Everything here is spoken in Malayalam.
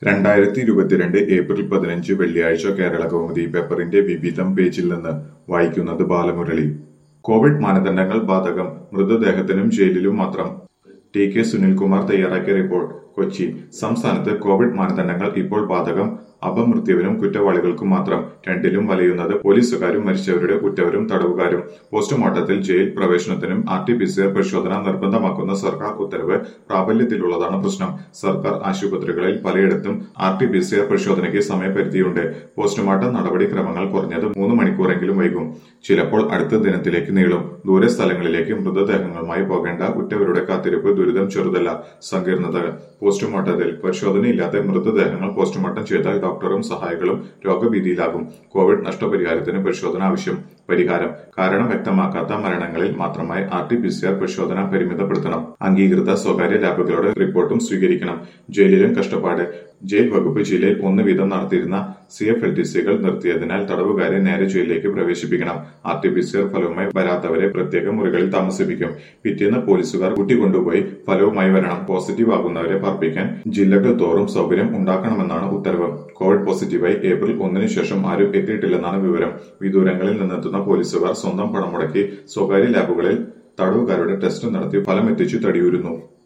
രണ്ടായിരത്തി ഇരുപത്തിരണ്ട് ഏപ്രിൽ പതിനഞ്ച് വെള്ളിയാഴ്ച കേരള കൗമുദി പേപ്പറിന്റെ വിവിധം പേജിൽ നിന്ന് വായിക്കുന്നത് ബാലമുരളി കോവിഡ് മാനദണ്ഡങ്ങൾ ബാധകം മൃതദേഹത്തിനും ജയിലിലും മാത്രം ടി കെ സുനിൽകുമാർ തയ്യാറാക്കിയ റിപ്പോർട്ട് കൊച്ചി സംസ്ഥാനത്ത് കോവിഡ് മാനദണ്ഡങ്ങൾ ഇപ്പോൾ ബാധകം അപമൃത്യുവിനും കുറ്റവാളികൾക്കും മാത്രം രണ്ടിലും വലയുന്നത് പോലീസുകാരും മരിച്ചവരുടെ ഉറ്റവരും തടവുകാരും പോസ്റ്റ്മോർട്ടത്തിൽ ജയിൽ പ്രവേശനത്തിനും R T P C R പരിശോധന നിർബന്ധമാക്കുന്ന സർക്കാർ ഉത്തരവ് പ്രാബല്യത്തിലുള്ളതാണ് പ്രശ്നം സർക്കാർ ആശുപത്രികളിൽ പലയിടത്തും R T P C R പരിശോധനയ്ക്ക് സമയപരിധിയുണ്ട് പോസ്റ്റ്മോർട്ടം നടപടിക്രമങ്ങൾ കുറഞ്ഞത് മൂന്ന് മണിക്കൂറെങ്കിലും വൈകും ചിലപ്പോൾ അടുത്ത ദിനത്തിലേക്ക് നീളും ദൂരെ സ്ഥലങ്ങളിലേക്ക് മൃതദേഹങ്ങളുമായി പോകേണ്ട ഉറ്റവരുടെ കാത്തിരിപ്പ് ദുരിതം ചെറുതല്ല സങ്കീർണതകൾ പോസ്റ്റ്മോർട്ടത്തിൽ പരിശോധനയില്ലാതെ മൃതദേഹങ്ങൾ പോസ്റ്റ്മോർട്ടം ചെയ്താൽ ഡോക്ടറും സഹായികളും രോഗഭീതിയിലാകും കോവിഡ് നഷ്ടപരിഹാരത്തിന് പരിശോധന ആവശ്യം പരിഹാരം കാരണം വ്യക്തമാക്കാത്ത മരണങ്ങളിൽ മാത്രമായി R T P C R പരിശോധന പരിമിതപ്പെടുത്തണം അംഗീകൃത സ്വകാര്യ ലാബുകളുടെ റിപ്പോർട്ടും സ്വീകരിക്കണം ജയിലിലും കഷ്ടപ്പാട് ജയിൽ വകുപ്പ് ജില്ലയിൽ ഒന്ന് വീതം നടത്തിയിരുന്ന സി എഫ് എൽ ടി സികൾ നിർത്തിയതിനാൽ തടവുകാരെ നേരെ ജയിലിലേക്ക് പ്രവേശിപ്പിക്കണം R T P C R ഫലവുമായി വരാത്തവരെ പ്രത്യേക മുറികളിൽ താമസിപ്പിക്കും പിറ്റേന്ന് പോലീസുകാർ കൂട്ടിക്കൊണ്ടുപോയി ഫലവുമായി വരണം പോസിറ്റീവ് ആകുന്നവരെ പാർപ്പിക്കാൻ ജില്ലകൾ തോറും സൗകര്യം ഉണ്ടാക്കണമെന്നാണ് ഉത്തരവ് കോവിഡ് പോസിറ്റീവായി ഏപ്രിൽ ഒന്നിനു ശേഷം ആരും എത്തിയിട്ടില്ലെന്നാണ് വിവരം വിദൂരങ്ങളിൽ നിന്നെത്തുന്ന പോലീസുകാർ സ്വന്തം പണം മുടക്കി സ്വകാര്യ ലാബുകളിൽ തടവുകാരുടെ ടെസ്റ്റ് നടത്തി ഫലമെത്തിച്ചു തടിയൂരുന്നു